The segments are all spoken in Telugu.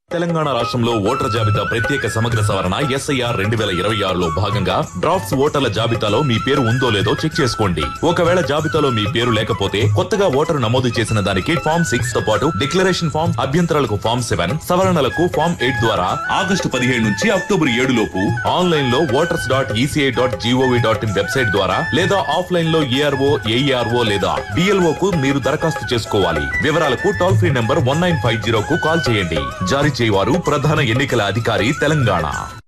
తెలంగాణ రాష్ట్రంలో ఓటర్ జాబితా ప్రత్యేక సమగ్ర సవరణ ఎస్ఐఆర్ రెండు వేల ఇరవై ఆరులో భాగంగా డ్రాఫ్ట్స్ ఓటర్ల జాబితాలో మీ పేరు ఉందో లేదో చెక్ చేసుకోండి ఒకవేళ జాబితాలో మీ పేరు లేకపోతే కొత్తగా ఓటరు నమోదు చేసిన దానికి ఫామ్ సిక్స్ తో పాటు డిక్లరేషన్ ఫామ్ అభ్యంతరాలకు ఫామ్ సెవెన్ సవరణలకు ఫామ్ ఎయిట్ ద్వారా ఆగస్టు పదిహేడు నుంచి అక్టోబర్ ఏడు లోపు ఆన్లైన్ లో voters dot ECI dot GOV dot in website ద్వారా లేదా ఆఫ్లైన్ లో ఏఆర్ఓ ఏఈఆర్ఓ లేదా డిఎల్ఓ కు మీరు దరఖాస్తు చేసుకోవాలి వివరాలకు toll free number one nine five zero కు కాల్ చేయండి జారీ చేయవారు ప్రధాన ఎన్నికల అధికారి తెలంగాణ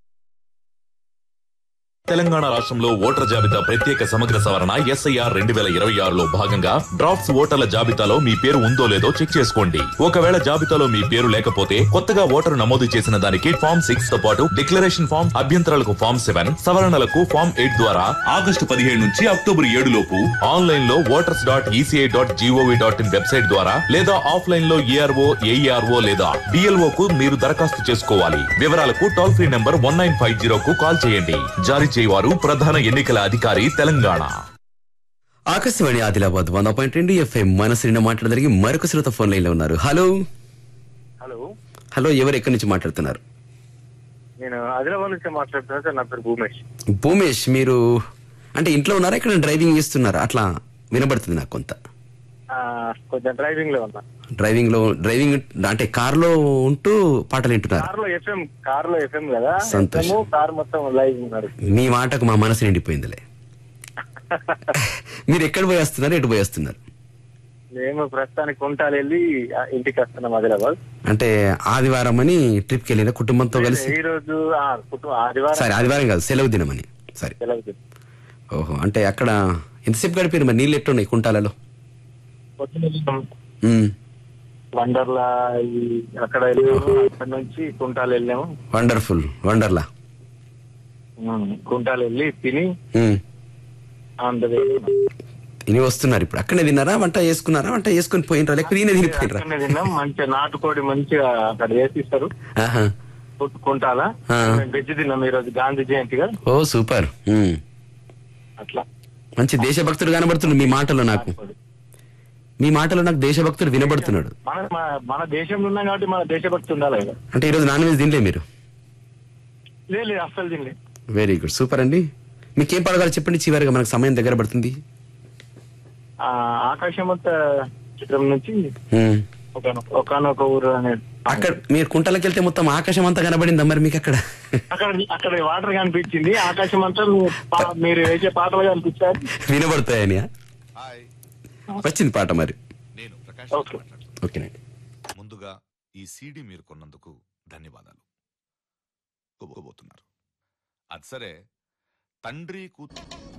తెలంగాణ రాష్ట్రంలో ఓటర్ జాబితా ప్రత్యేక సమగ్ర సవరణ ఎస్ఐఆర్ రెండు వేల ఇరవై ఆరులో భాగంగా డ్రాఫ్ట్స్ ఓటర్ల జాబితాలో మీ పేరు ఉందో లేదో చెక్ చేసుకోండి ఒకవేళ జాబితాలో మీ పేరు లేకపోతే కొత్తగా ఓటరు నమోదు చేసిన దానికి ఫామ్ సిక్స్ తో పాటు డిక్లరేషన్ ఫామ్ అభ్యంతరాలకు ఫామ్ సెవెన్ సవరణలకు ఫామ్ ఎయిట్ ద్వారా ఆగస్టు పదిహేడు నుంచి అక్టోబర్ ఏడు లోపు ఆన్లైన్ లో voters dot ECI dot GOV dot in website ద్వారా లేదా ఆఫ్లైన్ లో ఏఆర్ఓ ఏఈఆర్ఓ లేదా డిఎల్ఓ కు మీరు దరఖాస్తు చేసుకోవాలి వివరాలకు toll free number one nine five zero కు కాల్ చేయండి జారీ చేయవారు ప్రధాన ఎన్నికల అధికారి తెలంగాణ ఆకాశవాణి ఆదిలాబాద్ వంద పాయింట్ రెండు ఎఫ్ఎం మనసు మాట్లాడడానికి మరొక శ్రోత ఫోన్ లైన్ లో ఉన్నారు హలో హలో హలో ఎవరు ఎక్కడి నుంచి మాట్లాడుతున్నారు నేను ఆదిలాబాద్ నుంచి మాట్లాడుతున్నా సార్ నా పేరు భూమేష్ భూమేష్ మీరు అంటే ఇంట్లో ఉన్నారా ఇక్కడ డ్రైవింగ్ చేస్తున్నారా అట్లా వినబడుతుంది నాకు కొంత ఆ, కొంచెం డ్రైవింగ్ లో ఉన్నా డ్రైవింగ్ లో డ్రైవింగ్ అంటే కార్ లో ఉంటూ పాటలు వింటున్నారు కార్ లో ఎఫ్ఎం కార్ లో ఎఫ్ఎం కదా సంతోషం. FM, కార్ మొత్తం లైవ్ ఉన్నారు మీ మాటకు మా మనసు నిండిపోయిందిలే మీరు ఎక్కడ పోయి వస్తున్నారు ఎటు పోయి వస్తున్నారు మేము ప్రస్తుతానికి కుంటాలు వెళ్ళి ఆ, ఇంటికి వస్తున్నాం ఆదిలాబాద్ అంటే ఆదివారం అని ట్రిప్కి వెళ్ళిన కుటుంబంతో కలిసి ఈ రోజు ఆ, కుటుంబ ఆదివారం సరే ఆదివారం కాదు సెలవు దినం అని సరే సెలవు దినం. ఓహో అంటే అక్కడ ఎంతసేపు గడిపారు మరి నీళ్ళు ఎట్టున్నాయి కుంటాలలో పొద్దున్న వెళ్ళాం. ఉమ్, వండర్లా ఈ అక్కడ వెళ్ళాము అక్కడ నుంచి కుంటాలు వెళ్ళాము వండర్ఫుల్ వండర్లా ఉమ్, కుంటాలు వెళ్ళి తిని ఉమ్, అందరూ ఇని వస్తున్నారు ఇప్పుడు అక్కడే తిన్నారా వంట చేసుకున్నారా వంట చేసుకుని పోయినరా లేకపోతే ఈయన తినిపోయినరా అక్కడనే తిన్నాం మంచిగా నాటుకోడి మంచిగా అక్కడ వేసిస్తారు ఆహా కుంటాలా ఆ. మేము వెజ్ తిన్నాం ఈ రోజు గాంధీ జయంతిగా ఓ సూపర్ ఉమ్. అట్లా మంచి దేశభక్తుడు కనబడుతున్నాడు మీ మాటలో నాకు మీ మాటలో నాకు దేశభక్తుడు వినబడుతున్నాడు మన మన- మన దేశంలో ఉన్నాం కాబట్టి మన దేశభక్తి ఉండాలి కదా అంటే ఈరోజు నాన్ వెజ్ తినలే మీరు లేదు లేదు అస్సలు తినలే వెరీ గుడ్ సూపర్ అండి మీకేం పడగాలి చెప్పండి చివరిగా మనకు సమయం దగ్గర పడుతుంది ఆ ఆకాశం అంతా చిత్రం నుంచి ఉమ్. ఒక ఒకనొక ఊరు అనే అక్కడ మీరు కుంటలకు వెళ్తే మొత్తం ఆకాశం అంతా కనబడిందా మరి మీకు అక్కడ అక్కడ అక్కడ వాటర్ కనిపించింది ఆకాశం అంతా మీ- పా- మీరు వేసే పాటలు కనిపించారు వినబడతాయని హాయ్ వచ్చింది పాట మరి నేను ప్రకాష్ ఓకే. మాట్లాడుతున్నాను ఓకేనండి ముందుగా ఈ సీడీ మీరు కొన్నందుకు ధన్యవాదాలు కొనుక్కోబోతున్నారు అది సరే తండ్రి కూతురు